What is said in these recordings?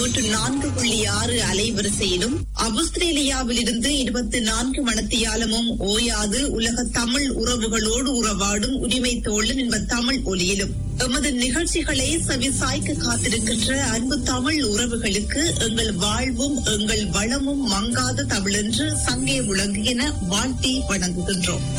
தொன்னூற்று நான்கு புள்ளி ஆறு அலைவரிசையிலும் ஆஸ்திரேலியாவில் இருந்து இருபத்தி நான்கு மணத்தியாலமும் ஓயாது உலக தமிழ் உறவுகளோடு உறவாடும் உரிமை தோழன் என்ப தமிழ் ஒலியிலும் எமது நிகழ்ச்சிகளை செவிசாய்க்க காத்திருக்கின்ற அன்பு தமிழ் உறவுகளுக்கு எங்கள் வாழ்வும் எங்கள் வளமும் மங்காத தமிழென்று சங்கே விளங்குகின வாழ்த்தி வணங்குகின்றோம்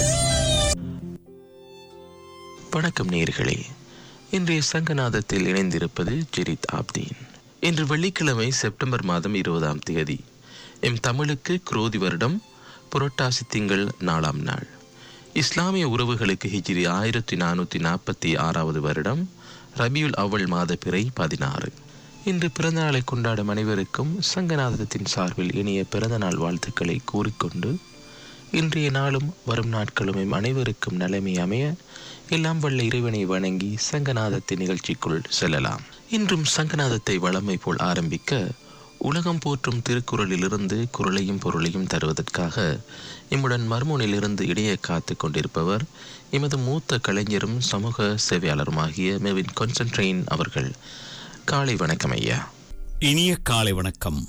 வணக்கம் நேர்களே இன்றைய சங்கநாதத்தில் இணைந்திருப்பது ஜெரித் ஆப்தீன் இன்று வெள்ளிக்கிழமை செப்டம்பர் மாதம் இருபதாம் தேதி எம் தமிழுக்கு குரோதி வருடம் புரட்டாசி திங்கள் நாலாம் நாள் இஸ்லாமிய உறவுகளுக்கு ஹிஜ்ரி ஆயிரத்தி நானூற்றி நாற்பத்தி ஆறாவது வருடம் ரபியுல் அவ்வள் மாத பிறை பதினாறு இன்று பிறந்தநாளை கொண்டாடும் அனைவருக்கும் சங்கநாதத்தின் சார்பில் இனிய பிறந்தநாள் வாழ்த்துக்களை கூறிக்கொண்டு இன்றைய நாளும் வரும் நாட்களும் எம் அனைவருக்கும் நிலைமை அமைய எல்லாம் வல்ல இறைவனை வணங்கி சங்கநாதத்தின் நிகழ்ச்சிக்குள் செல்லலாம் இன்றும் சங்கநாதத்தை வளமை போல் ஆரம்பிக்க உலகம் போற்றும் திருக்குறளிலிருந்து குரலையும் பொருளையும் தருவதற்காக இம்முடன் மர்மூனிலிருந்து இடையே காத்து கொண்டிருப்பவர் எமது மூத்த கலைஞரும் சமூக சேவையாளருமாகிய மெவின் கொன்சன்ட்ரெயின் அவர்கள் காலை வணக்கம் ஐயா இனிய காலை வணக்கம்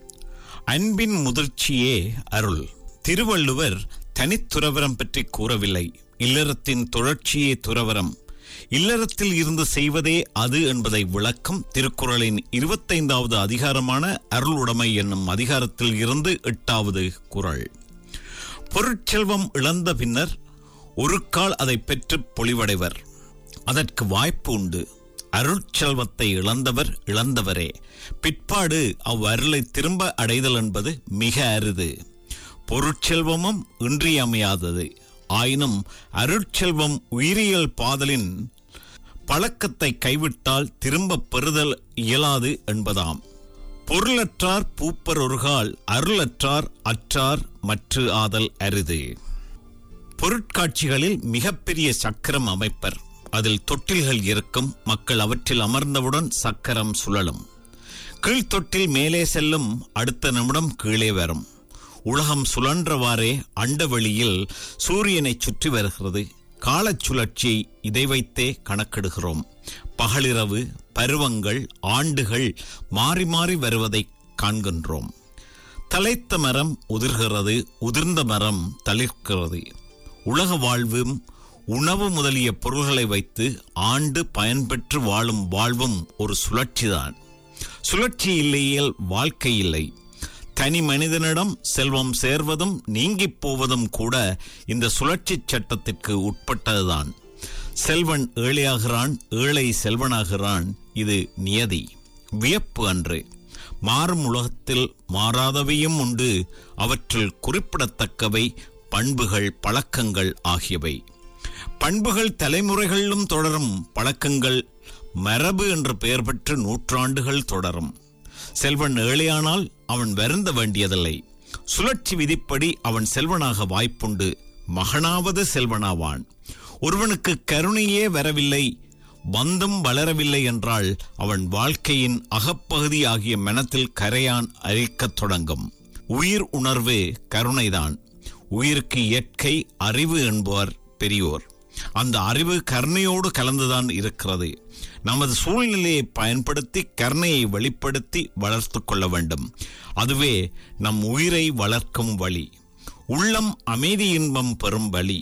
அன்பின் முதிர்ச்சியே அருள் திருவள்ளுவர் தனித்துறவரம் பற்றி கூறவில்லை இல்லறத்தின் தொடர்ச்சியே துறவரம் இல்லறத்தில் இருந்து செய்வதே அது என்பதை விளக்கும் திருக்குறளின் இருபத்தைந்தாவது அதிகாரமான அருளுடைமை என்னும் அதிகாரத்தில் இருந்து எட்டாவது குறள் பொருட்செல்வம் இழந்த பின்னர் ஒரு கால் அதை பெற்று பொலிவடைவர் அதற்கு வாய்ப்பு உண்டு அருட்செல்வத்தை இழந்தவர் இழந்தவரே பிற்பாடு அவ்வருளை திரும்ப அடைதல் என்பது மிக அரிது பொருட்செல்வமும் இன்றியமையாதது ஆயினும் அருட்செல்வம் உயிரியல் பாதலின் பழக்கத்தை கைவிட்டால் திரும்ப பெறுதல் இயலாது என்பதாம் பொருளற்றார் பூப்பர் ஒருகால் அருளற்றார் அற்றார் மற்று ஆதல் அரிது பொருட்காட்சிகளில் மிகப்பெரிய சக்கரம் அமைப்பர் அதில் தொட்டில்கள் இருக்கும் மக்கள் அவற்றில் அமர்ந்தவுடன் சக்கரம் சுழலும் கீழ்த்தொட்டில் மேலே செல்லும் அடுத்த நிமிடம் கீழே வரும் உலகம் சுழன்றவாறே அண்டவெளியில் சூரியனை சுற்றி வருகிறது காலச் சுழற்சி இதை வைத்தே கணக்கிடுகிறோம் பகலிரவு பருவங்கள் ஆண்டுகள் மாறி மாறி வருவதை காண்கின்றோம் தலைத்த மரம் உதிர்கிறது உதிர்ந்த மரம் தளிர்க்கிறது உலக வாழ்வும் உணவு முதலிய பொருள்களை வைத்து ஆண்டு பயன்பெற்று வாழும் வாழ்வும் ஒரு சுழற்சிதான் சுழற்சி இல்லையேல் வாழ்க்கை இல்லை தனி மனிதனிடம் செல்வம் சேர்வதும் நீங்கிப் போவதும் கூட இந்த சுழற்சி சட்டத்திற்கு உட்பட்டதுதான் செல்வன் ஏழையாகிறான் ஏழை செல்வனாகிறான் இது நியதி வியப்பு அன்று மாறும் உலகத்தில் மாறாதவையும் உண்டு அவற்றில் குறிப்பிடத்தக்கவை பண்புகள் பழக்கங்கள் ஆகியவை பண்புகள் தலைமுறைகளிலும் தொடரும் பழக்கங்கள் மரபு என்று பெயர் பெற்று நூற்றாண்டுகள் தொடரும் செல்வன் ஏழையானால் அவன் வருந்த வேண்டியதில்லை சுழற்சி விதிப்படி அவன் செல்வனாக வாய்ப்புண்டு மகனாவது செல்வனாவான் ஒருவனுக்கு கருணையே வரவில்லை வந்தும் வளரவில்லை என்றால் அவன் வாழ்க்கையின் அகப்பகுதி ஆகிய மனத்தில் கரையான் அழிக்கத் தொடங்கும் உயிர் உணர்வு கருணைதான் உயிருக்கு இயற்கை அறிவு என்பவர் பெரியோர் அந்த அறிவு கருணையோடு கலந்துதான் இருக்கிறது நமது சூழ்நிலையை பயன்படுத்தி கருணையை வெளிப்படுத்தி வளர்த்து கொள்ள வேண்டும் அதுவே நம் உயிரை வளர்க்கும் வழி உள்ளம் அமைதி இன்பம் பெறும் வழி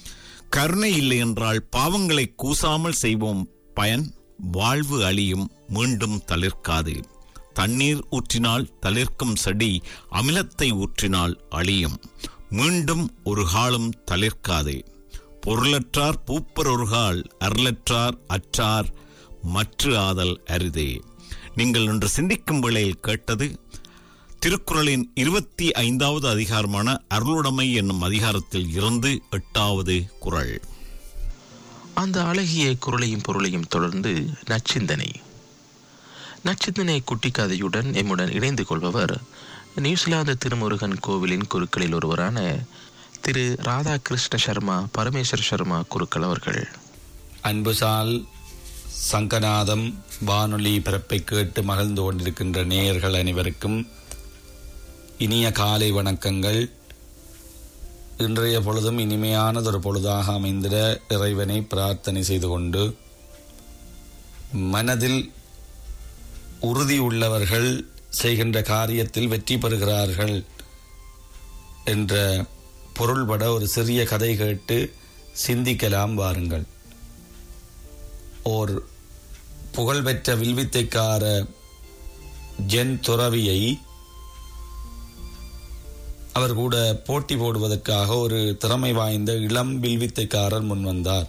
கருணை இல்லை என்றால் பாவங்களை கூசாமல் செய்வோம் பயன் வாழ்வு அழியும் மீண்டும் தளிர்க்காது தண்ணீர் ஊற்றினால் தளிர்க்கும் செடி அமிலத்தை ஊற்றினால் அழியும் மீண்டும் ஒரு காலம் தளிர்க்காது பொருளற்றார் பூப்பர் ஒருகால் அருளற்றார் அற்றார் மற்ற ஆதல் அரிதே நீங்கள் இன்று சிந்திக்கும் வேளையில் கேட்டது திருக்குறளின் இருபத்தி ஐந்தாவது அதிகாரமான அருளுடைமை என்னும் அதிகாரத்தில் இருந்து எட்டாவது குறள் அந்த அழகிய குரலையும் பொருளையும் தொடர்ந்து நச்சிந்தனை நச்சிந்தனை குட்டிக்கதையுடன் எம்முடன் இணைந்து கொள்பவர் நியூசிலாந்து திருமுருகன் கோவிலின் குருக்களில் ஒருவரான திரு ராதாகிருஷ்ண சர்மா பரமேஸ்வர் சர்மா குருக்கள் அவர்கள் அன்புசால் சங்கநாதம் வானொலி பிறப்பை கேட்டு மகிழ்ந்து கொண்டிருக்கின்ற நேயர்கள் அனைவருக்கும் இனிய காலை வணக்கங்கள் இன்றைய பொழுதும் இனிமையானதொரு பொழுதாக அமைந்திட இறைவனை பிரார்த்தனை செய்து கொண்டு மனதில் உறுதி உள்ளவர்கள் செய்கின்ற காரியத்தில் வெற்றி பெறுகிறார்கள் என்ற பொருள்பட ஒரு சிறிய கதை கேட்டு சிந்திக்கலாம் வாருங்கள் ஓர் புகழ்பெற்ற வில்வித்தைக்கார ஜென் துறவியை அவர் கூட போட்டி போடுவதற்காக ஒரு திறமை வாய்ந்த இளம் வில்வித்தைக்காரர் முன்வந்தார்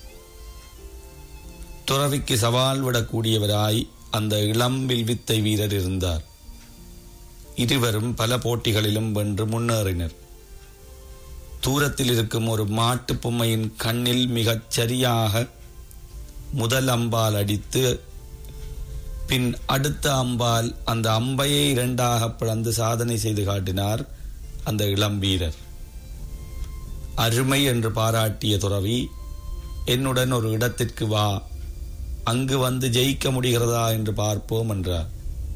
துறவிக்கு சவால் விடக்கூடியவராய் அந்த இளம் வில்வித்தை வீரர் இருந்தார் இருவரும் பல போட்டிகளிலும் வென்று முன்னேறினர் தூரத்தில் இருக்கும் ஒரு மாட்டுப் பொம்மையின் கண்ணில் மிகச் சரியாக முதல் அம்பால் அடித்து பின் அடுத்த அம்பால் அந்த அம்பையை இரண்டாக பிளந்து சாதனை செய்து காட்டினார் அந்த இளம் வீரர் அருமை என்று பாராட்டிய துறவி என்னுடன் ஒரு இடத்திற்கு வா அங்கு வந்து ஜெயிக்க முடிகிறதா என்று பார்ப்போம் என்றார்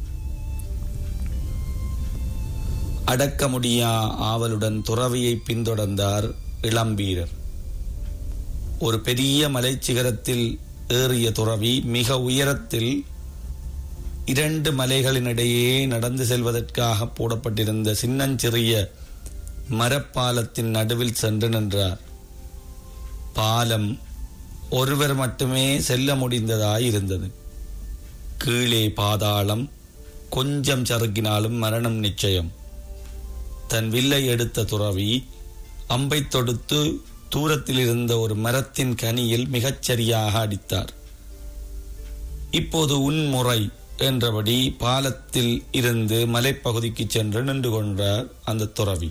அடக்க முடியா ஆவலுடன் துறவியை பின்தொடர்ந்தார் இளம் வீரர் ஒரு பெரிய மலைச்சிகரத்தில் ஏறிய துறவி மிக உயரத்தில் இரண்டு மலைகளினிடையே நடந்து செல்வதற்காக போடப்பட்டிருந்த சின்னஞ்சிறிய மரப்பாலத்தின் நடுவில் சென்று நின்றார் பாலம் ஒருவர் மட்டுமே செல்ல முடிந்ததாய் இருந்தது கீழே பாதாளம் கொஞ்சம் சறுக்கினாலும் மரணம் நிச்சயம் தன் வில்லை எடுத்த துறவி அம்பை தொடுத்து தூரத்தில் இருந்த ஒரு மரத்தின் கனியில் மிகச் சரியாக அடித்தார் இப்போது உன் முறை என்றபடி பாலத்தில் இருந்து மலைப்பகுதிக்கு சென்று நின்று கொண்டார் அந்த துறவி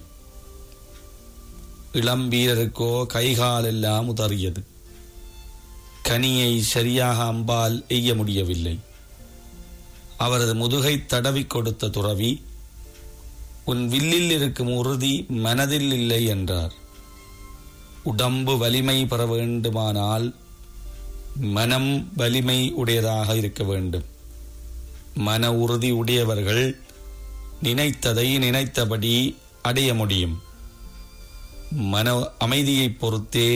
இளம் வீரருக்கோ கைகால் எல்லாம் உதறியது கனியை சரியாக அம்பால் எய்ய முடியவில்லை அவரது முதுகை தடவி கொடுத்த துறவி உன் வில்லில் இருக்கும் உறுதி மனதில் இல்லை என்றார் உடம்பு வலிமை பெற வேண்டுமானால் மனம் வலிமை உடையதாக இருக்க வேண்டும் மன உறுதி உடையவர்கள் நினைத்ததை நினைத்தபடி அடைய முடியும் மன அமைதியை பொறுத்தே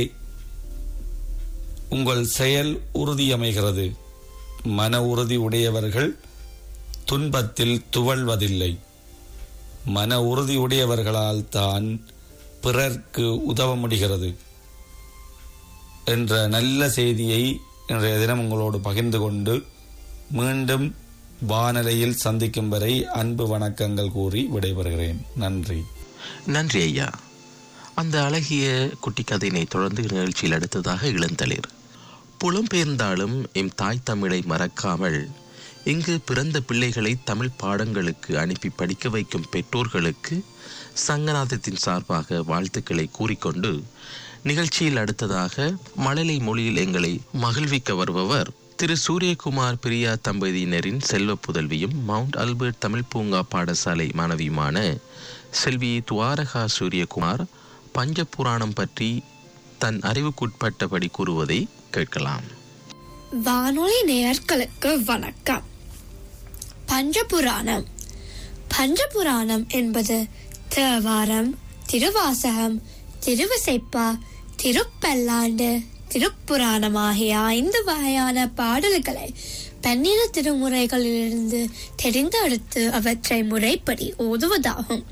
உங்கள் செயல் உறுதி அமைகிறது மன உறுதி உடையவர்கள் துன்பத்தில் துவள்வதில்லை மன உறுதி உடையவர்களால் தான் பிறர்க்கு உதவ முடிகிறது என்ற நல்ல செய்தியை இன்றைய தினம் உங்களோடு பகிர்ந்து கொண்டு மீண்டும் வானலையில் சந்திக்கும் வரை அன்பு வணக்கங்கள் கூறி விடைபெறுகிறேன் நன்றி நன்றி ஐயா அந்த அழகிய குட்டி கதையினை தொடர்ந்து நிகழ்ச்சியில் அடுத்ததாக இளந்தளிர் புலம்பெயர்ந்தாலும் எம் தாய் தமிழை மறக்காமல் இங்கு பிறந்த பிள்ளைகளை தமிழ் பாடங்களுக்கு அனுப்பி படிக்க வைக்கும் பெற்றோர்களுக்கு சங்கநாதத்தின் சார்பாக வாழ்த்துக்களை கூறிக்கொண்டு நிகழ்ச்சியில் அடுத்ததாக மழலை மொழியில் எங்களை மகிழ்விக்க வருபவர் திரு சூரியகுமார் பிரியா தம்பதியினரின் செல்வ புதல்வியும் மவுண்ட் ஆல்பர்ட் தமிழ் பூங்கா பாடசாலை மாணவியுமான செல்வி துவாரகா சூரியகுமார் பஞ்சபுராணம் பற்றி தன் அறிவுக்குட்பட்டபடி கூறுவதை கேட்கலாம் வானொலி நேயர்களுக்கு வணக்கம் பஞ்சபுராணம் பஞ்சபுராணம் என்பது தேவாரம் திருவாசகம் திருவிசைப்பா திருப்பல்லாண்டு திருப்புராணம் ஆகிய ஐந்து வகையான பாடல்களை பன்னிரு திருமுறைகளிலிருந்து தெரிந்தெடுத்து அவற்றை முறைப்படி ஓதுவதாகும்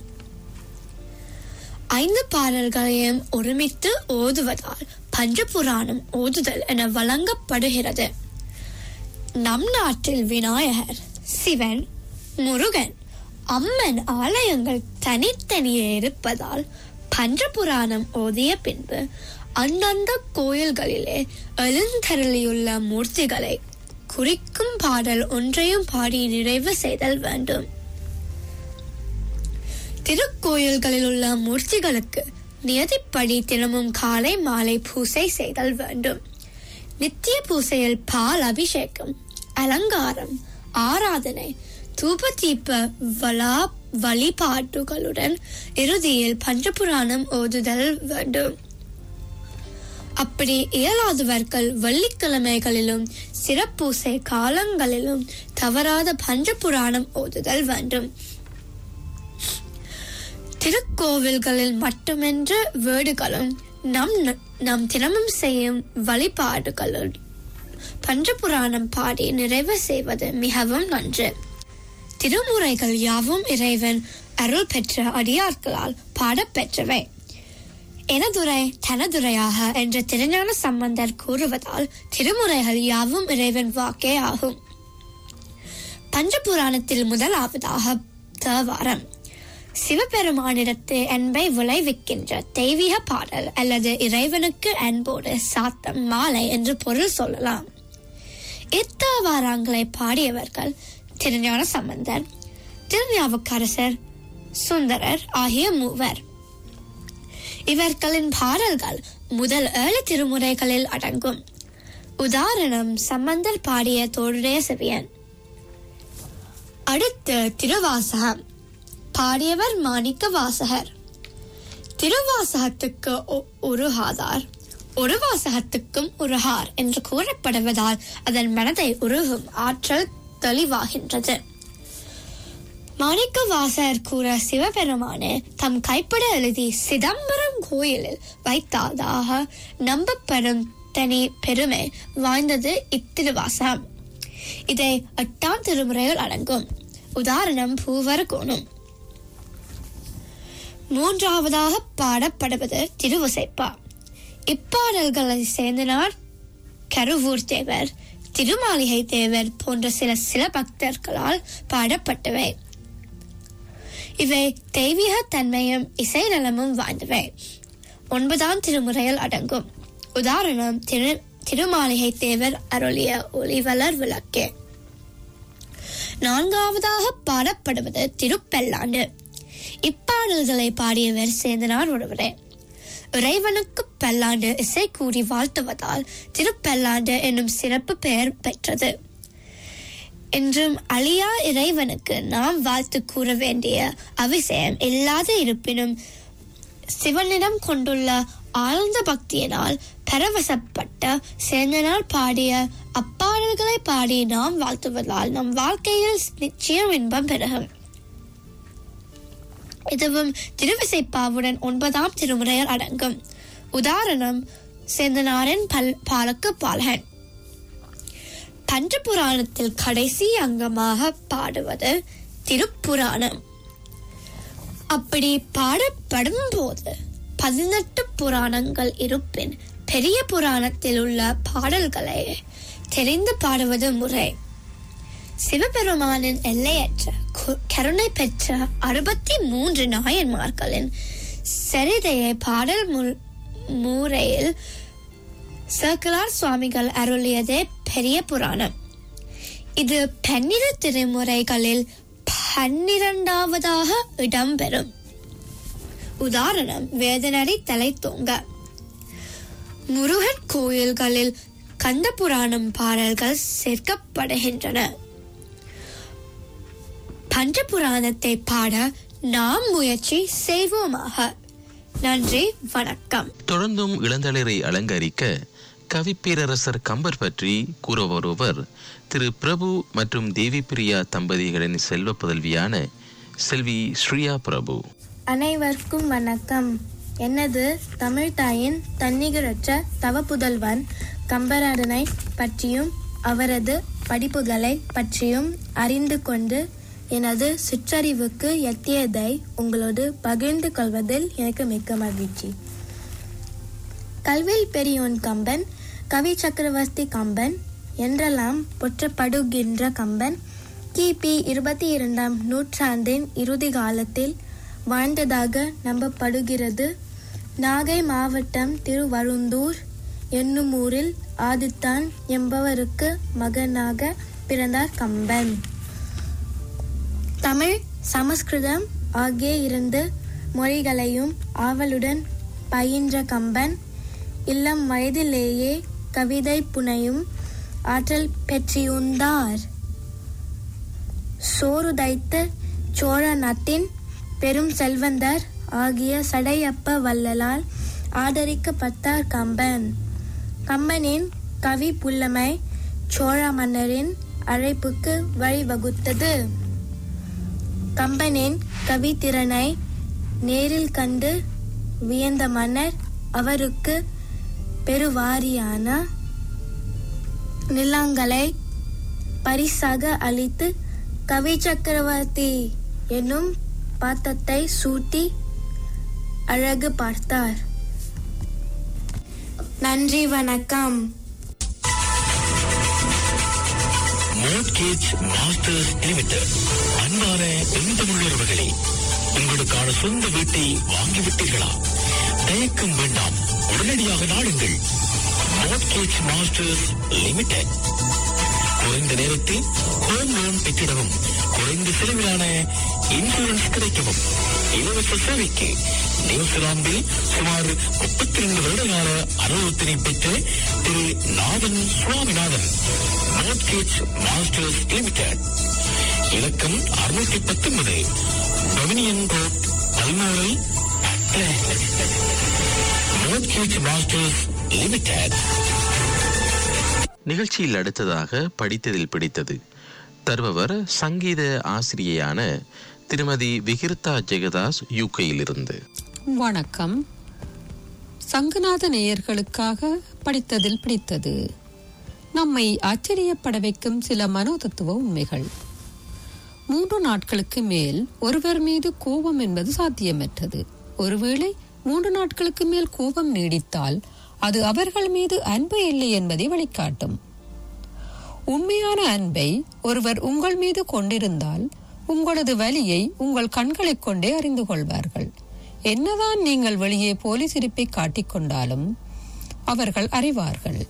ஐந்து பாடல்களையும் ஒருமித்து ஓதுவதால் பஞ்சபுராணம் ஓதுதல் என வழங்கப்படுகிறது நம் நாட்டில் விநாயகர் சிவன் முருகன் அம்மன் ஆலயங்கள் தனித்தனியே இருப்பதால் பஞ்சபுராணம் ஓதிய பின்பு அந்தந்த கோயில்களிலே எழுந்தருளியுள்ள மூர்த்திகளை குறிக்கும் பாடல் ஒன்றையும் பாடி நிறைவு செய்தல் வேண்டும் திருக்கோயில்களில் உள்ள மூர்த்திகளுக்கு நியதிப்படி தினமும் காலை மாலை பூசை செய்தல் வேண்டும் நித்திய பூசையில் பால் அபிஷேகம் அலங்காரம் ஆராதனை தூப தீப வலா வழிபாட்டுகளுடன் இறுதியில் பஞ்சபுராணம் ஓதுதல் வேண்டும் அப்படி இயலாதவர்கள் வெள்ளிக்கிழமைகளிலும் சிறப்பூசை காலங்களிலும் தவறாத பஞ்சபுராணம் ஓதுதல் வேண்டும் திருக்கோவில்களில் மட்டுமென்று வீடுகளும் நம் நம் தினமும் செய்யும் வழிபாடுகளும் பஞ்சபுராணம் பாடி நிறைவு செய்வது மிகவும் நன்று திருமுறைகள் யாவும் இறைவன் அருள் பெற்ற அடியார்களால் பாடப்பெற்றவை எனதுரை தனதுரையாக என்ற திருஞான சம்பந்தர் கூறுவதால் திருமுறைகள் யாவும் இறைவன் வாக்கே ஆகும் பஞ்சபுராணத்தில் முதலாவதாக தேவாரம் சிவபெருமானிடத்து அன்பை விளைவிக்கின்ற தெய்வீக பாடல் அல்லது இறைவனுக்கு அன்போடு சாத்தம் மாலை என்று பொருள் சொல்லலாம் இத்தேவாரங்களை பாடியவர்கள் திருஞான சம்பந்தர் திருஞாவுக்கரசர் சுந்தரர் ஆகிய மூவர் இவர்களின் பாடல்கள் முதல் ஏழு திருமுறைகளில் அடங்கும் உதாரணம் சம்பந்தர் பாடிய தோடுடைய செவியன் அடுத்து திருவாசகம் பாடியவர் மாணிக்க வாசகர் திருவாசகத்துக்கு ஒ- உருகாதார் ஒரு வாசகத்துக்கும் உருகார் என்று கூறப்படுவதால் அதன் மனதை உருகும் ஆற்றல் தெளிவாகின்றது மாணிக்க வாசகர் கூற சிவபெருமானே தம் கைப்பட எழுதி சிதம்பரம் கோயிலில் வைத்ததாக நம்பப்படும் தனி பெருமை வாய்ந்தது இத்திருவாசகம் இதை எட்டாம் திருமுறையில் அடங்கும் உதாரணம் பூவர கோணம் மூன்றாவதாக பாடப்படுவது திருவசைப்பா இப்பாடல்களை சேர்ந்தனார் கருவூர் தேவர் திருமாளிகை தேவர் போன்ற சில சில பக்தர்களால் பாடப்பட்டவை இவை தெய்வீக தன்மையும் இசை நலமும் வாய்ந்தவை ஒன்பதாம் திருமுறையில் அடங்கும் உதாரணம் திரு திருமாளிகை தேவர் அருளிய ஒளிவலர் விளக்கே நான்காவதாக பாடப்படுவது திருப்பெல்லாண்டு இப்பாடல்களை பாடியவர் சேந்தனார் ஒருவரே இறைவனுக்கு பல்லாண்டு இசை கூறி வாழ்த்துவதால் திருப்பெல்லாண்டு என்னும் சிறப்பு பெயர் பெற்றது என்றும் அழியா இறைவனுக்கு நாம் வாழ்த்து கூற வேண்டிய அவசியம் இல்லாத இருப்பினும் சிவனிடம் கொண்டுள்ள ஆழ்ந்த பக்தியினால் பரவசப்பட்ட சேந்தனால் பாடிய அப்பாடல்களை பாடி நாம் வாழ்த்துவதால் நம் வாழ்க்கையில் நிச்சயம் இன்பம் பெருகும் இதுவும் திருவிசைப்பாவுடன் ஒன்பதாம் திருமுறையில் அடங்கும் உதாரணம் சேந்தனாரின் பல் பாலக்கு பாலகன் பஞ்சபுராணத்தில் கடைசி அங்கமாக பாடுவது திருப்புராணம் அப்படி பாடப்படும் போது பதினெட்டு புராணங்கள் இருப்பின் பெரிய புராணத்தில் உள்ள பாடல்களை தெரிந்து பாடுவது முறை சிவபெருமானின் எல்லையற்ற கு- கருணை பெற்ற அறுபத்தி மூன்று நாயன்மார்களின் சரிதையை பாடல் மு- முறையில் சர்க்குலார் சுவாமிகள் அருளியதே பெரிய புராணம் இது பன்னிரு திருமுறைகளில் பன்னிரண்டாவதாக இடம்பெறும் உதாரணம் வேதனடி தலை தோங்க முருகன் கோயில்களில் கந்த புராணம் பாடல்கள் சேர்க்கப்படுகின்றன பஞ்சபுராணத்தை பாட நாம் முயற்சி செய்வோமாக நன்றி வணக்கம் தொடர்ந்தும் இளந்தளிரை அலங்கரிக்க கவிப்பேரரசர் கம்பர் பற்றி கூற வருபவர் திரு பிரபு மற்றும் தேவி பிரியா தம்பதிகளின் செல்வ புதல்வியான செல்வி ஸ்ரீயா பிரபு அனைவருக்கும் வணக்கம் எனது தமிழ்தாயின் தன்னிகரற்ற தவப்புதல்வன் கம்பராடனை பற்றியும் அவரது படிப்புகளை பற்றியும் அறிந்து கொண்டு எனது சிற்றறிவுக்கு எட்டியதை உங்களோடு பகிர்ந்து கொள்வதில் எனக்கு மிக்க மகிழ்ச்சி கல்வியில் பெரியோன் கம்பன் கவி சக்கரவர்த்தி கம்பன் என்றெல்லாம் போற்றப்படுகின்ற கம்பன் கிபி இருபத்தி இரண்டாம் நூற்றாண்டின் இறுதி காலத்தில் வாழ்ந்ததாக நம்பப்படுகிறது நாகை மாவட்டம் திருவருந்தூர் என்னும் ஊரில் ஆதித்தான் என்பவருக்கு மகனாக பிறந்தார் கம்பன் தமிழ் சமஸ்கிருதம் ஆகிய இரண்டு மொழிகளையும் ஆவலுடன் பயின்ற கம்பன் இளம் வயதிலேயே கவிதை புனையும் ஆற்றல் பெற்றிருந்தார் சோறு தைத்த சோழ நாட்டின் பெரும் செல்வந்தர் ஆகிய சடையப்ப வள்ளலால் ஆதரிக்கப்பட்டார் கம்பன் கம்பனின் கவி புல்லமை சோழ மன்னரின் அழைப்புக்கு வழிவகுத்தது கம்பனின் கவித்திறனை நேரில் கண்டு வியந்த மன்னர் அவருக்கு பெருவாரியான நிலங்களை பரிசாக அளித்து கவி சக்கரவர்த்தி என்னும் பாத்தத்தை சூட்டி அழகு பார்த்தார் நன்றி வணக்கம் மோட்கேஜ் மாஸ்டர்ஸ் லிமிடெட் அன்பான எந்தமுள்ளவர்களே உங்களுக்கான சொந்த வீட்டை வாங்கிவிட்டீர்களா தயக்கம் வேண்டாம் உடனடியாக நாடுங்கள் மோட்கேஜ் மாஸ்டர்ஸ் லிமிடெட் குறைந்த நேரத்தில் ஹோம் லோன் பெற்றிடவும் குறைந்த செலவிலான இன்சூரன்ஸ் கிடைக்கவும் இலவச சேவைக்கு நியூசிலாந்தில் சுமார் முப்பத்தி ரெண்டு வருடகால அனுபவத்தினை பெற்ற திரு Nathan Swaminathan mortgage masters limited இலக்கம் அறுநூற்றி பத்தொன்பது Dominion road Balmoral mortgage masters limited நிகழ்ச்சியில் அடுத்ததாக படித்ததில் பிடித்தது தருபவர் சங்கீத ஆசிரியையான திருமதி விகிர்தா ஜெகதாஸ் யூகையிலிருந்து வணக்கம் சங்கநாத நேயர்களுக்காக படித்ததில் பிடித்தது நம்மை ஆச்சரியப்பட வைக்கும் சில மனோதத்துவ உண்மைகள் மூன்று நாட்களுக்கு மேல் ஒருவர் மீது கோபம் என்பது சாத்தியமற்றது ஒருவேளை மூன்று நாட்களுக்கு மேல் கோபம் நீடித்தால் அது அவர்கள் மீது அன்பு இல்லை என்பதை வழிகாட்டும் உண்மையான அன்பை ஒருவர் உங்கள் மீது கொண்டிருந்தால் உங்களது வலியை உங்கள் கண்களைக் கொண்டே அறிந்து கொள்வார்கள் என்னதான் நீங்கள் வெளியே போலீஸ் இருப்பை காட்டிக்கொண்டாலும் அவர்கள் அறிவார்கள்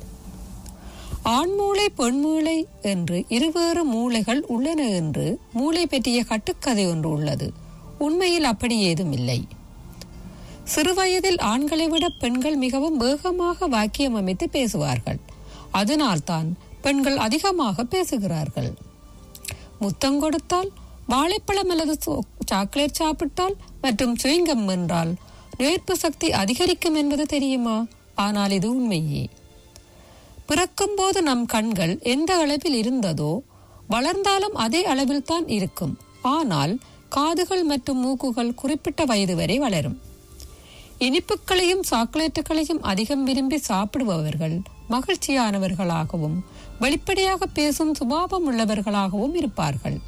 ஆண் மூளை பெண் மூளை என்று இருவேறு மூளைகள் உள்ளன என்று மூளை பற்றிய கட்டுக்கதை ஒன்று உள்ளது உண்மையில் அப்படி ஏதும் இல்லை சிறுவயதில் ஆண்களை விட பெண்கள் மிகவும் வேகமாக வாக்கியம் அமைத்து பேசுவார்கள் அதனால்தான் பெண்கள் அதிகமாக பேசுகிறார்கள் முத்தம் கொடுத்தால் வாழைப்பழம் அல்லது சோ- சாக்லேட் சாப்பிட்டால் மற்றும் சுயங்கம் என்றால் நோய்ப்பு சக்தி அதிகரிக்கும் என்பது தெரியுமா ஆனால் இது உண்மையே பிறக்கும்போது நம் கண்கள் எந்த அளவில் இருந்ததோ வளர்ந்தாலும் அதே அளவில் தான் இருக்கும் ஆனால் காதுகள் மற்றும் மூக்குகள் குறிப்பிட்ட வயது வரை வளரும் இனிப்புகளையும் சாக்லேட்டுகளையும் அதிகம் விரும்பி சாப்பிடுபவர்கள் மகிழ்ச்சியானவர்களாகவும் வெளிப்படையாக பேசும் சுபாவம் உள்ளவர்களாகவும் இருப்பார்கள்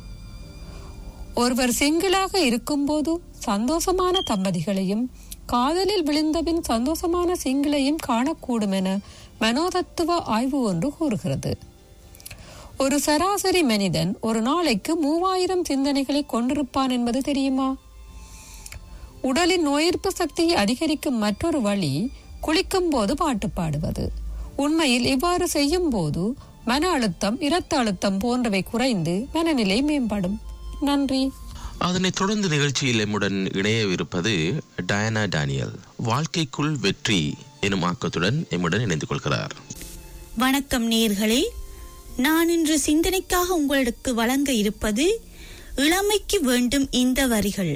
ஒருவர் சிங்கிளாக இருக்கும்போது சந்தோஷமான தம்பதிகளையும் காதலில் விழுந்தபின் சந்தோஷமான சிங்கிளையும் காணக்கூடும் என மனோதத்துவ ஆய்வு ஒன்று கூறுகிறது ஒரு சராசரி மனிதன் ஒரு நாளைக்கு மூவாயிரம் சிந்தனைகளை கொண்டிருப்பான் என்பது தெரியுமா உடலின் நோயெதிர்ப்பு சக்தியை அதிகரிக்கும் மற்றொரு வழி குளிக்கும் போது பாட்டு பாடுவது உண்மையில் இவ்வாறு செய்யும் போது மன அழுத்தம் இரத்த அழுத்தம் போன்றவை குறைந்து மனநிலை மேம்படும் நன்றி அதனைத் தொடர்ந்து நிகழ்ச்சியில் எம்முடன் இணையவிருப்பது டயனா டானியல் வாழ்க்கைக்குள் வெற்றி எனும் ஆக்கத்துடன் எம்முடன் இணைந்து கொள்கிறார் வணக்கம் நேர்களே நான் இன்று சிந்தனைக்காக உங்களுக்கு வழங்க இருப்பது இளமைக்கு வேண்டும் இந்த வரிகள்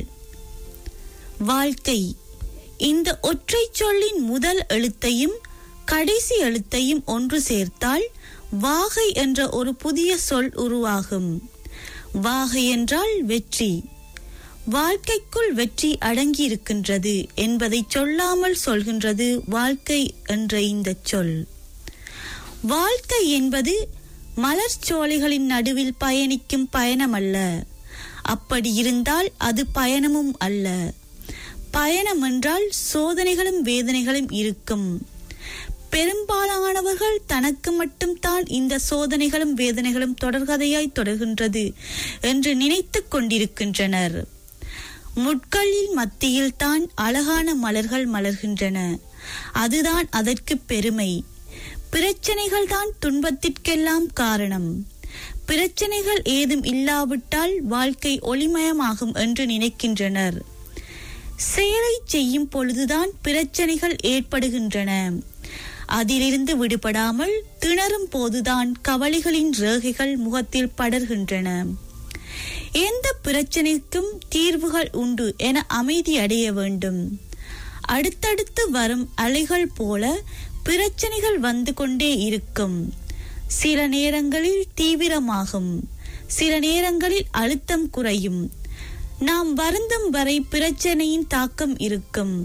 வாழ்க்கை இந்த ஒற்றைச் சொல்லின் முதல் எழுத்தையும் கடைசி எழுத்தையும் ஒன்று சேர்த்தால் வாகை என்ற ஒரு புதிய சொல் உருவாகும் வாகை என்றால் வெற்றி வாழ்க்கைக்குள் வெற்றி அடங்கியிருக்கின்றது என்பதை சொல்லாமல் சொல்கின்றது வாழ்க்கை என்ற இந்த சொல் வாழ்க்கை என்பது மலர் சோலைகளின் நடுவில் பயணிக்கும் பயணமல்ல அப்படி இருந்தால் அது பயணமும் அல்ல பயணம் என்றால் சோதனைகளும் வேதனைகளும் இருக்கும் பெரும்பாலானவர்கள் தனக்கு மட்டும்தான் இந்த சோதனைகளும் வேதனைகளும் தொடர்கதையாய் தொடர்கின்றது என்று நினைத்துக் கொண்டிருக்கின்றனர் முட்களில் மத்தியில் தான் அழகான மலர்கள் மலர்கின்றன அதுதான் அதற்கு பெருமை பிரச்சனைகள் தான் துன்பத்திற்கெல்லாம் காரணம் பிரச்சனைகள் ஏதும் இல்லாவிட்டால் வாழ்க்கை ஒளிமயமாகும் என்று நினைக்கின்றனர் செயலை செய்யும் பொழுதுதான் பிரச்சனைகள் ஏற்படுகின்றன அதிலிருந்து விடுபடாமல் திணறும் போதுதான் கவலைகளின் ரேகைகள் முகத்தில் படர்கின்றன எந்த பிரச்சனைக்கும் தீர்வுகள் உண்டு என அமைதி அடைய வேண்டும் அடுத்தடுத்து வரும் அலைகள் போல பிரச்சனைகள் வந்து கொண்டே இருக்கும் சில நேரங்களில் தீவிரமாகும் சில நேரங்களில் அழுத்தம் குறையும் நாம் வருந்தும் வரை பிரச்சனையின் தாக்கம் இருக்கும்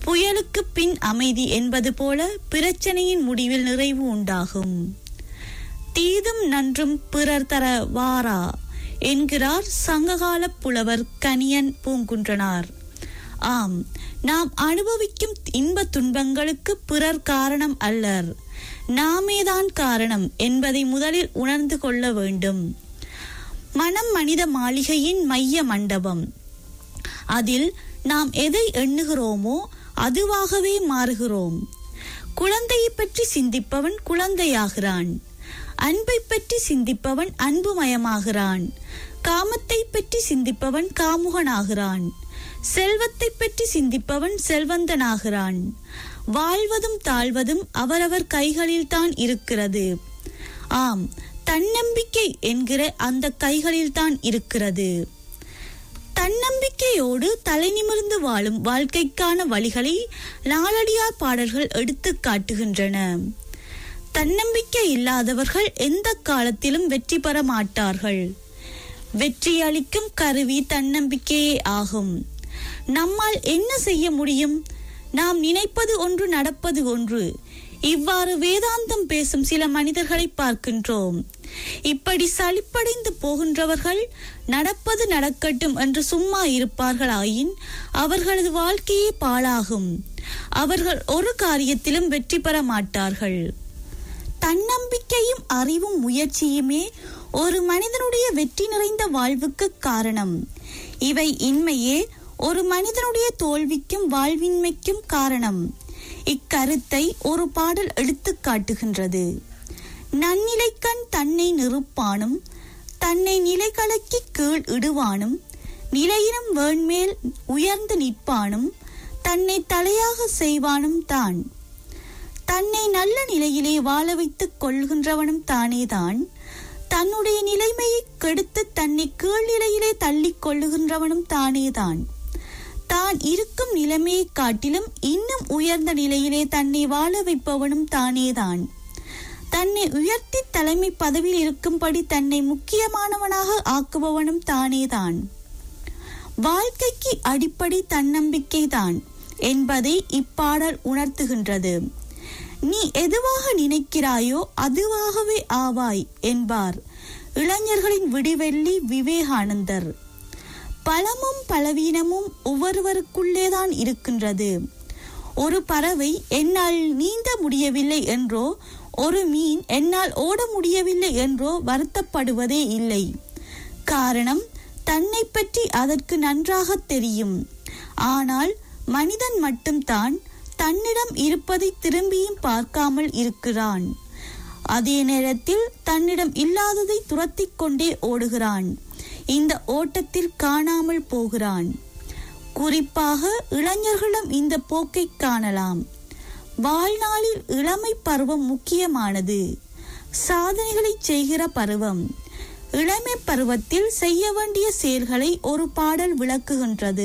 புயலுக்கு பின் அமைதி என்பது போல பிரச்சனையின் முடிவில் நிறைவு உண்டாகும் தீதும் நன்றும் பிறர் தர வாரா என்கிறார் சங்ககால புலவர் கனியன் பூங்குன்றனார் ஆம் நாம் அனுபவிக்கும் இன்ப துன்பங்களுக்கு பிறர் காரணம் அல்லர் நாமேதான் காரணம் என்பதை முதலில் உணர்ந்து கொள்ள வேண்டும் மனம் மனித மாளிகையின் மைய மண்டபம் அதில் நாம் எதை எண்ணுகிறோமோ அதுவாகவே மாறுகிறோம் குழந்தையை பற்றி சிந்திப்பவன் குழந்தையாகிறான் அன்பை பற்றி சிந்திப்பவன் அன்புமயமாகிறான் காமத்தை பற்றி சிந்திப்பவன் காமுகனாகிறான் செல்வத்தை பற்றி சிந்திப்பவன் செல்வந்தனாகிறான் வாழ்வதும் தாழ்வதும் அவரவர் கைகளில்தான் இருக்கிறது ஆம் தன்னம்பிக்கை என்கிற அந்த கைகளில்தான் இருக்கிறது தன்னம்பிக்கையோடு தலை நிமிர்ந்து வாழும் வாழ்க்கைக்கான வழிகளை நாளடியார் பாடல்கள் எடுத்து காட்டுகின்றன தன்னம்பிக்கை இல்லாதவர்கள் எந்த காலத்திலும் வெற்றி பெற மாட்டார்கள் வெற்றி அளிக்கும் கருவி தன்னம்பிக்கையே ஆகும் நம்மால் என்ன செய்ய முடியும் நாம் நினைப்பது ஒன்று நடப்பது ஒன்று இவ்வாறு வேதாந்தம் பேசும் சில மனிதர்களை பார்க்கின்றோம் இப்படி சலிப்படைந்து போகின்றவர்கள் நடப்பது நடக்கட்டும் என்று சும்மா இருப்பார்களாயின் அவர்களது வாழ்க்கையே பாழாகும் அவர்கள் ஒரு காரியத்திலும் வெற்றி பெற மாட்டார்கள் தன்னம்பிக்கையும் அறிவும் முயற்சியுமே ஒரு மனிதனுடைய வெற்றி நிறைந்த வாழ்வுக்கு காரணம் இவை இன்மையே ஒரு மனிதனுடைய தோல்விக்கும் வாழ்வின்மைக்கும் காரணம் இக்கருத்தை ஒரு பாடல் எடுத்துக் காட்டுகின்றது நன்னிலைக்கண் தன்னை நிறுப்பானும் தன்னை நிலை கலக்கி கீழ் இடுவானும் நிலையினும் வேண்மேல் உயர்ந்து நிற்பானும் தன்னை தலையாக செய்வானும் தான் தன்னை நல்ல நிலையிலே வாழ வைத்துக் கொள்கின்றவனும் தானேதான் தன்னுடைய நிலைமையை கெடுத்து தன்னை கீழ் நிலையிலே தள்ளிக் கொள்ளுகின்றவனும் தானேதான் தான் இருக்கும் நிலைமையை காட்டிலும் இன்னும் உயர்ந்த நிலையிலே தன்னை வாழ வைப்பவனும் தானேதான் தன்னை உயர்த்தி தலைமை பதவியில் இருக்கும்படி தன்னை முக்கியமானவனாக ஆக்குபவனும் தானேதான் வாழ்க்கைக்கு அடிப்படை தன்னம்பிக்கைதான் என்பதை இப்பாடல் உணர்த்துகின்றது நீ எதுவாக நினைக்கிறாயோ அதுவாகவே ஆவாய் என்பார் இளைஞர்களின் விடிவெள்ளி விவேகானந்தர் பலமும் பலவீனமும் ஒவ்வொருவருக்குள்ளேதான் இருக்கின்றது ஒரு பறவை என்னால் நீந்த முடியவில்லை என்றோ ஒரு மீன் என்னால் ஓட முடியவில்லை என்றோ வருத்தப்படுவதே இல்லை காரணம் தன்னை பற்றி அதற்கு நன்றாக தெரியும் ஆனால் மனிதன் மட்டும்தான் தன்னிடம் இருப்பதை திரும்பியும் பார்க்காமல் இருக்கிறான் அதே நேரத்தில் தன்னிடம் இல்லாததை துரத்திக் கொண்டே ஓடுகிறான் இந்த ஓட்டத்தில் காணாமல் போகிறான் குறிப்பாக இளைஞர்களிடம் இந்த போக்கை காணலாம் வாழ்நாளில் இளமை பருவம் முக்கியமானது சாதனைகளை செய்கிற பருவம் இளமை பருவத்தில் செய்ய வேண்டிய செயல்களை ஒரு பாடல் விளக்குகின்றது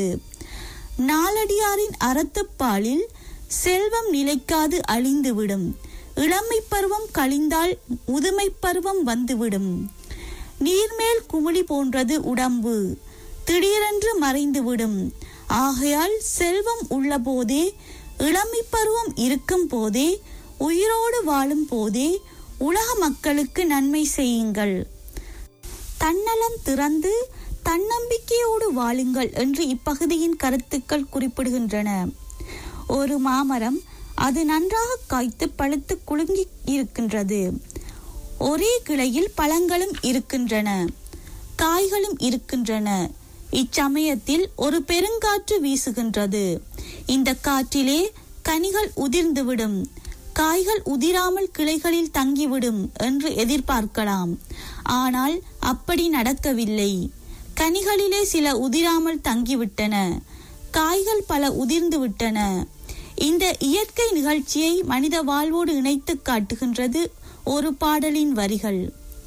நாலடியாரின் அறத்துப்பாலில் செல்வம் நிலைக்காது அழிந்துவிடும் இளமை பருவம் கழிந்தால் முதுமை பருவம் வந்துவிடும் நீர்மேல் குமிழி போன்றது உடம்பு திடீரென்று மறைந்துவிடும் ஆகையால் செல்வம் உள்ள போதே இளமை பருவம் இருக்கும் போதே உயிரோடு வாழும் போதே உலக மக்களுக்கு நன்மை செய்யுங்கள் தன்னலம் திறந்து தன்னம்பிக்கையோடு வாழுங்கள் என்று இப்பகுதியின் கருத்துக்கள் குறிப்பிடுகின்றன ஒரு மாமரம் அது நன்றாக காய்த்து பழுத்து குலுங்கி இருக்கின்றது ஒரே கிளையில் பழங்களும் இருக்கின்றன காய்களும் இருக்கின்றன இச்சமயத்தில் ஒரு பெருங்காற்று வீசுகின்றது இந்த காற்றிலே கனிகள் உதிர்ந்துவிடும் காய்கள் உதிராமல் கிளைகளில் தங்கிவிடும் என்று எதிர்பார்க்கலாம் ஆனால் அப்படி நடக்கவில்லை கனிகளிலே சில உதிராமல் தங்கிவிட்டன காய்கள் பல உதிர்ந்து விட்டன இந்த இயற்கை நிகழ்ச்சியை மனித வாழ்வோடு இணைத்து காட்டுகின்றது ஒரு பாடலின் வரிகள்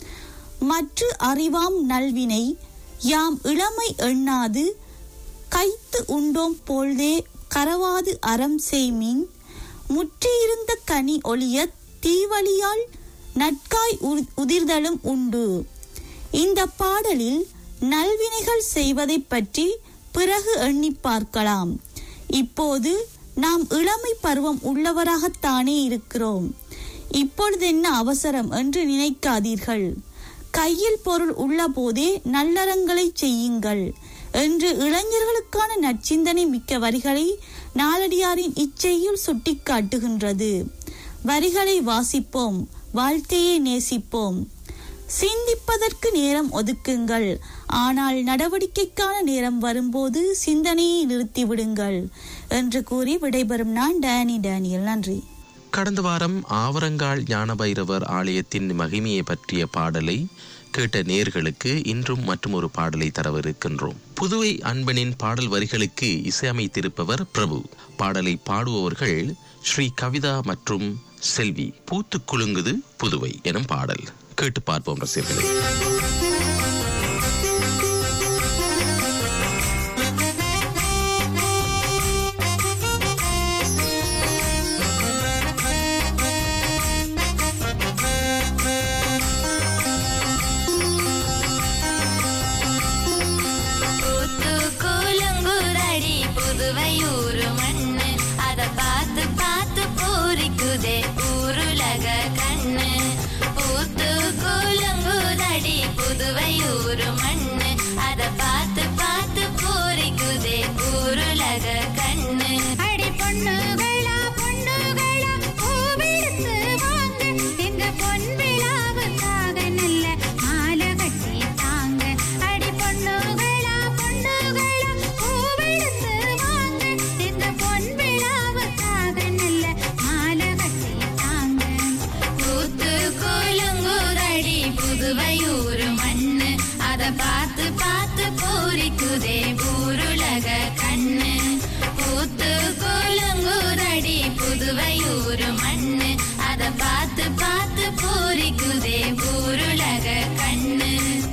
மற்ற அறிவாம் நல்வினை யாம் இளமை எண்ணாது கைத்து உண்டோம் போல்தே கரவாது அறம் செய்மின் முற்றியிருந்த கனி ஒளிய தீவழியால் நட்காய் உ- உதிர்தலும் உண்டு இந்த பாடலில் நல்வினைகள் செய்வதைப் பற்றி பிறகு எண்ணி பார்க்கலாம் இப்போது நாம் இளமை பருவம் உள்ளவராகத்தானே இருக்கிறோம் இப்பொழுது என்ன அவசரம் என்று நினைக்காதீர்கள் கையில் பொருள் உள்ள போதே நல்லறங்களை செய்யுங்கள் என்று இளைஞர்களுக்கான நற்சிந்தனை மிக்க வரிகளை நாலடியாரின் இச்செய்யுள் சுட்டிக்காட்டுகின்றது வரிகளை வாசிப்போம் வாழ்க்கையை நேசிப்போம் சிந்திப்பதற்கு நேரம் ஒதுக்குங்கள் ஆனால் நடவடிக்கைக்கான நேரம் வரும்போது சிந்தனையை நிறுத்திவிடுங்கள் என்று கூறி விடைபெறும் நான் டேனி டேனியல் நன்றி கடந்த வாரம் ஆவரங்கால் ஞானபைரவர் ஆலயத்தின் மகிமையை பற்றிய பாடலை கேட்ட நேர்களுக்கு இன்றும் மற்றும் ஒரு பாடலை தரவிருக்கின்றோம் புதுவை அன்பனின் பாடல் வரிகளுக்கு இசையமைத்திருப்பவர் பிரபு பாடலை பாடுபவர்கள் ஸ்ரீ கவிதா மற்றும் செல்வி பூத்து குலுங்குது புதுவை எனும் பாடல் கேட்டு பார்ப்போம் ரசிகர்களே பூத்து கூலுங்குதடி புதுவையூரு மண்ணு அத பார்த்து பார்த்து பூரிக்குதே ஊருலக கண்ணு பூத்து கூலுங்குதடி புதுவையூரு மண்ணு அத பார்த்து பார்த்து பூரிக்குதே ஊருலக கண்ணு அடி பொண்ணுகளா பொண்ணுகளா பூவெடுத்து வாங்க எங்க பொன் விழாவுக்காக நல்ல மாலை கட்டி தாங்க அடி பொண்ணுகளா பொண்ணுகளா பூவெடுத்து வாங்க எங்க பொன் விழாவுக்காக நல்ல மாலை கட்டி தாங்க பூத்து குலுங்குதடி புதுவையூரு மண்ணு அத பார்த்து பார்த்து பூரிக்குதே ஊருலக கண்ணு பூத்து குலுங்குதடி புதுவையூரு மண்ணு அத பார்த்து பார்த்து பூரிக்குதே ஊருலக கண்ணு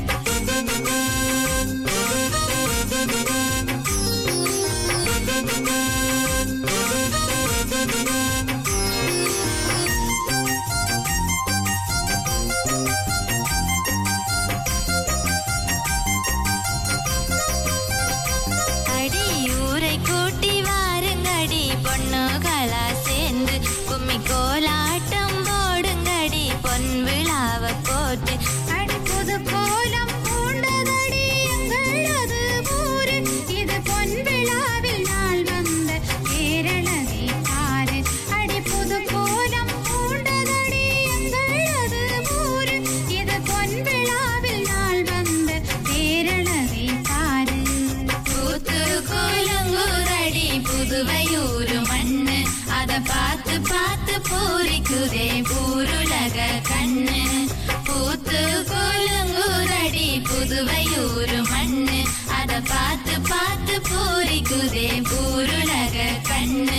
அடியூரை கூட்டி வாருங்கடி பொண்ணுகளா சேர்ந்து கும்மி கோலாட்டம் போடுங்கடி பொன் விழாவ போட்டு அடி புது கோலம் பூண்டதடி எங்களது ஊரு இது பொன் விழாவில் நாள் வந்த கேரளவே பாரு அடி புது கோலம் பூண்டதடி எங்களது ஊரு இது பொன் விழாவில் நாள் வந்த கேரளவே பாரு பூத்து குலுங்குதடி புதுவையூரு மண்ணு அத பார்த்து பார்த்து பூரிக்குதே ஊருலக கண்ணு பூத்து குலுங்குதடி புதுவையூரு மண்ணு அத பார்த்து பார்த்து பூரிக்குதே ஊருலக கண்ணு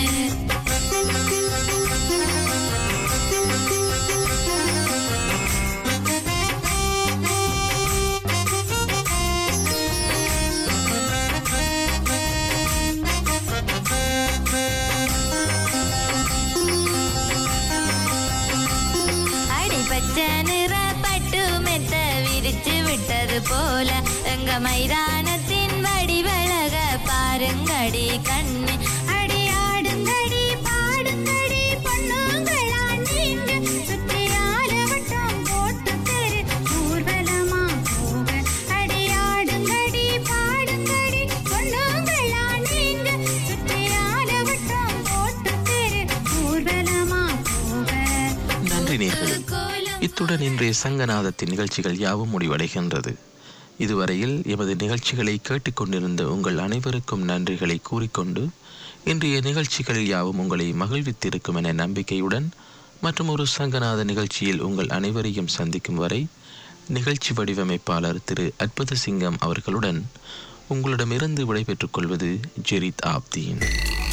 அடி பச்சை நிற பட்டு மெத்த விரிச்சு விட்டது போல எங்க மைதானத்தின் வடிவழக பாருங்கடி கண்ணு அடி ஆடுங்கடி பாடுங்கடி பொண்ணுங்களா நீங்க சுற்றி ஆலவட்டம் போட்டு தெரு ஊர்வலமா போக அடி ஆடுங்கடி பாடுங்கடி பொண்ணுங்களா நீங்க சுற்றி ஆலவட்டம் போட்டு தெரு ஊர்வலமா போக நன்றி நேர்களே இத்துடன் இன்றைய சங்கநாதத்தின் நிகழ்ச்சிகள் யாவும் முடிவடைகின்றது இதுவரையில் எமது நிகழ்ச்சிகளை கேட்டுக்கொண்டிருந்த உங்கள் அனைவருக்கும் நன்றிகளை கூறிக்கொண்டு இன்றைய நிகழ்ச்சிகள் யாவும் உங்களை மகிழ்வித்திருக்கும் என நம்பிக்கையுடன் மற்றும் ஒரு சங்கநாத நிகழ்ச்சியில் உங்கள் அனைவரையும் சந்திக்கும் வரை நிகழ்ச்சி வடிவமைப்பாளர் திரு அற்புத சிங்கம் அவர்களுடன் உங்களிடமிருந்து விடைபெற்றுக் கொள்வது ஜெரித் ஆப்தீன்